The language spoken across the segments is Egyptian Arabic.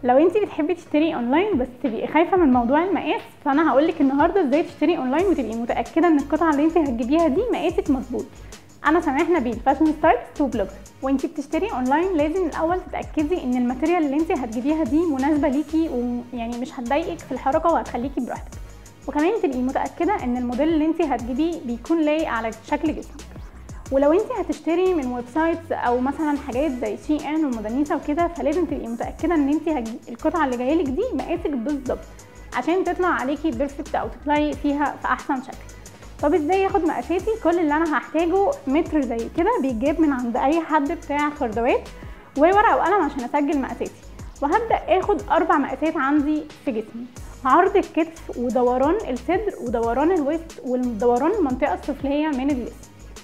لو انت بتحبي تشتري اونلاين بس تبقي خايفه من موضوع المقاس فانا هقول لك النهارده ازاي تشتري اونلاين وتبقي متاكده ان القطعه اللي انت هتجيبيها دي مقاسك مظبوط انا سماح نبيل فاشن ستايل تو بلوجر وانت بتشتري اونلاين لازم الاول تتاكدي ان الماتيريال اللي انت هتجيبيها دي مناسبه ليكي ويعني مش هتضايقك في الحركه وهتخليكي براحتك وكمان تبقي متاكده ان الموديل اللي انت هتجيبيه بيكون لايق على شكل جسمك ولو انت هتشتري من ويب سايتس او مثلا حاجات زي شي ان ومودانيسا وكده فلازم تبقي متاكده ان انت هتجي... القطعه اللي جايلك دي مقاسك بالظبط عشان تطلع عليكي بيرفكت او تطلعي فيها في احسن شكل طب ازاي ياخد مقاساتي كل اللي انا هحتاجه متر زي كده بيتجاب من عند اي حد بتاع خردوات وورقه وقلم عشان اسجل مقاساتي وهبدا اخد اربع مقاسات عندي في جسمي عرض الكتف ودوران الصدر ودوران الوسط ودوران المنطقه السفليه من الجسم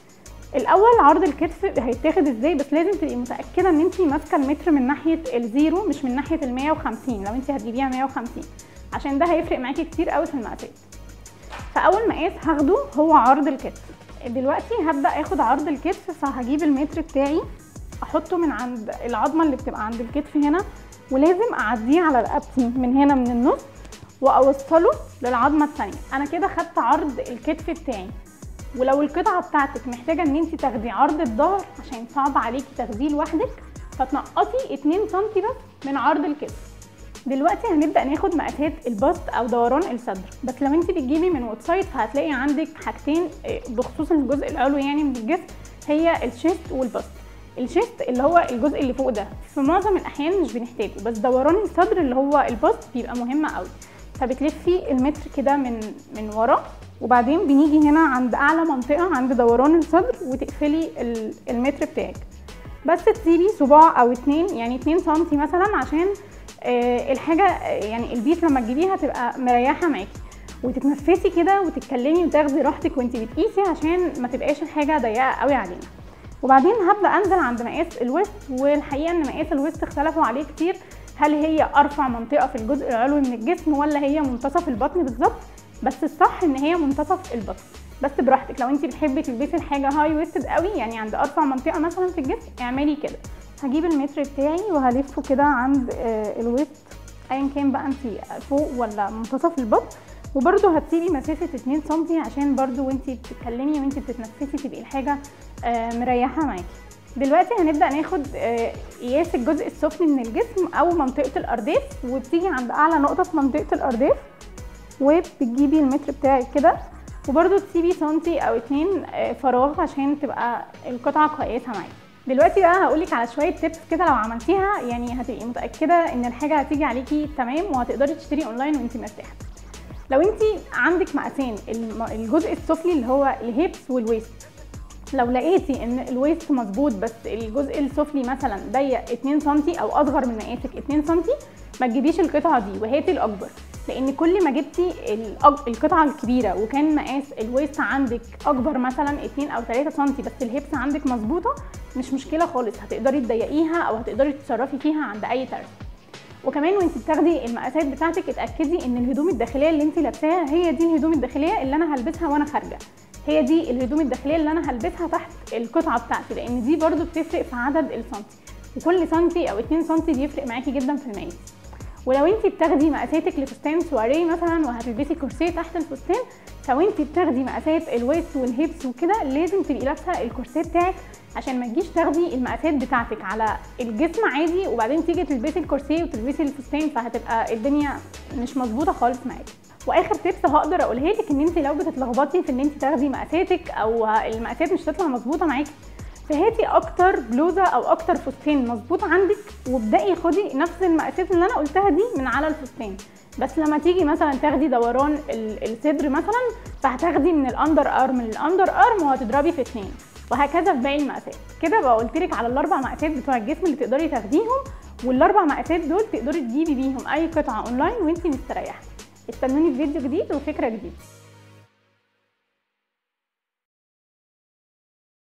الاول عرض الكتف هيتاخد ازاي بس لازم تبقي متاكده ان انت ماسكه المتر من ناحيه الزيرو مش من ناحيه ال 150 لو انت هتجيبيها 150 عشان ده هيفرق معاكي كتير قوي في المقاسات فاول مقاس هاخده هو عرض الكتف دلوقتي هبدا اخد عرض الكتف فهجيب المتر بتاعي احطه من عند العظمه اللي بتبقى عند الكتف هنا ولازم اعديه على رقبتي من هنا من النص واوصله للعظمه الثانيه انا كده خدت عرض الكتف بتاعي ولو القطعه بتاعتك محتاجه ان انت تاخدي عرض الظهر عشان صعب عليكي تاخديه لوحدك فتنقصي 2 سم بس من عرض الكتف دلوقتي هنبدا ناخد مقاسات البسط او دوران الصدر بس لو انت بتجيبي من ويب سايت فهتلاقي عندك حاجتين بخصوص الجزء العلوي يعني من الجسم هي الشيست والبسط الشيست اللي هو الجزء اللي فوق ده في معظم الاحيان مش بنحتاجه بس دوران الصدر اللي هو البسط بيبقى مهم قوي فبتلفي المتر كده من من ورا وبعدين بنيجي هنا عند اعلى منطقه عند دوران الصدر وتقفلي المتر بتاعك بس تسيبي صباع او اتنين يعني اتنين سنتي مثلا عشان آه الحاجه يعني البيس لما تجيبيها تبقى مريحه معاكي وتتنفسي كده وتتكلمي وتاخدي راحتك وانت بتقيسي عشان ما تبقاش الحاجه ضيقه قوي علينا وبعدين هبدا انزل عند مقاس الوسط والحقيقه ان مقاس الوسط اختلفوا عليه كتير هل هي ارفع منطقه في الجزء العلوي من الجسم ولا هي منتصف البطن بالظبط بس الصح ان هي منتصف البطن بس براحتك لو انت بتحبي تلبسي الحاجه هاي ويستد قوي يعني عند ارفع منطقه مثلا في الجسم اعملي كده هجيب المتر بتاعي وهلفه كده عند آه الوسط ايا كان بقى انت فوق ولا منتصف البطن وبرده هتسيبي مسافه 2 سم عشان برده وانت بتتكلمي وانت بتتنفسي تبقي الحاجه آه مريحه معاكي دلوقتي هنبدا ناخد قياس الجزء السفلي من الجسم او منطقه الارداف وبتيجي عند اعلى نقطه في منطقه الارداف وبتجيبي المتر بتاعك كده وبرده تسيبي سنتي او اتنين فراغ عشان تبقى القطعه كويسه معاكي دلوقتي بقى هقولك على شويه تيبس كده لو عملتيها يعني هتبقي متاكده ان الحاجه هتيجي عليكي تمام وهتقدري تشتري اونلاين وانت مرتاحه لو انت عندك مقاسين الجزء السفلي اللي هو الهيبس والويست لو لقيتي ان الويست مظبوط بس الجزء السفلي مثلا ضيق 2 سم او اصغر من مقاسك 2 سم ما تجيبيش القطعه دي وهاتي الاكبر لان كل ما جبتي القطعه الكبيره وكان مقاس الويست عندك اكبر مثلا 2 او 3 سم بس الهيبس عندك مظبوطه مش مشكله خالص هتقدري تضيقيها او هتقدري تتصرفي فيها عند اي طرف وكمان وانت بتاخدي المقاسات بتاعتك اتاكدي ان الهدوم الداخليه اللي انت لابساها هي دي الهدوم الداخليه اللي انا هلبسها وانا خارجه هي دي الهدوم الداخليه اللي انا هلبسها تحت القطعه بتاعتي لان دي برده بتفرق في عدد السنتي وكل سنتي او 2 سنتي بيفرق معاكي جدا في المقاس ولو انت بتاخدي مقاساتك لفستان سواريه مثلا وهتلبسي كورسيه تحت الفستان فو انت بتاخدي مقاسات الويست والهيبس وكده لازم تبقي لابسه الكورسيه بتاعك عشان ما تجيش تاخدي المقاسات بتاعتك على الجسم عادي وبعدين تيجي تلبسي الكورسيه وتلبسي الفستان فهتبقى الدنيا مش مظبوطه خالص معاكي واخر تيبس هقدر اقولها لك ان انت لو بتتلخبطي في ان انت تاخدي مقاساتك او المقاسات مش هتطلع مظبوطه معاكي فهاتي اكتر بلوزه او اكتر فستان مظبوط عندك وابداي خدي نفس المقاسات اللي انا قلتها دي من على الفستان بس لما تيجي مثلا تاخدي دوران الصدر مثلا فهتاخدي من الاندر ارم للاندر ارم وهتضربي في اتنين وهكذا في باقي المقاسات كده بقى قلت لك على الاربع مقاسات بتوع الجسم اللي تقدري تاخديهم والاربع مقاسات دول تقدري تجيبي بيهم اي قطعه اونلاين وانت مستريحه استنوني في فيديو جديد وفكره جديده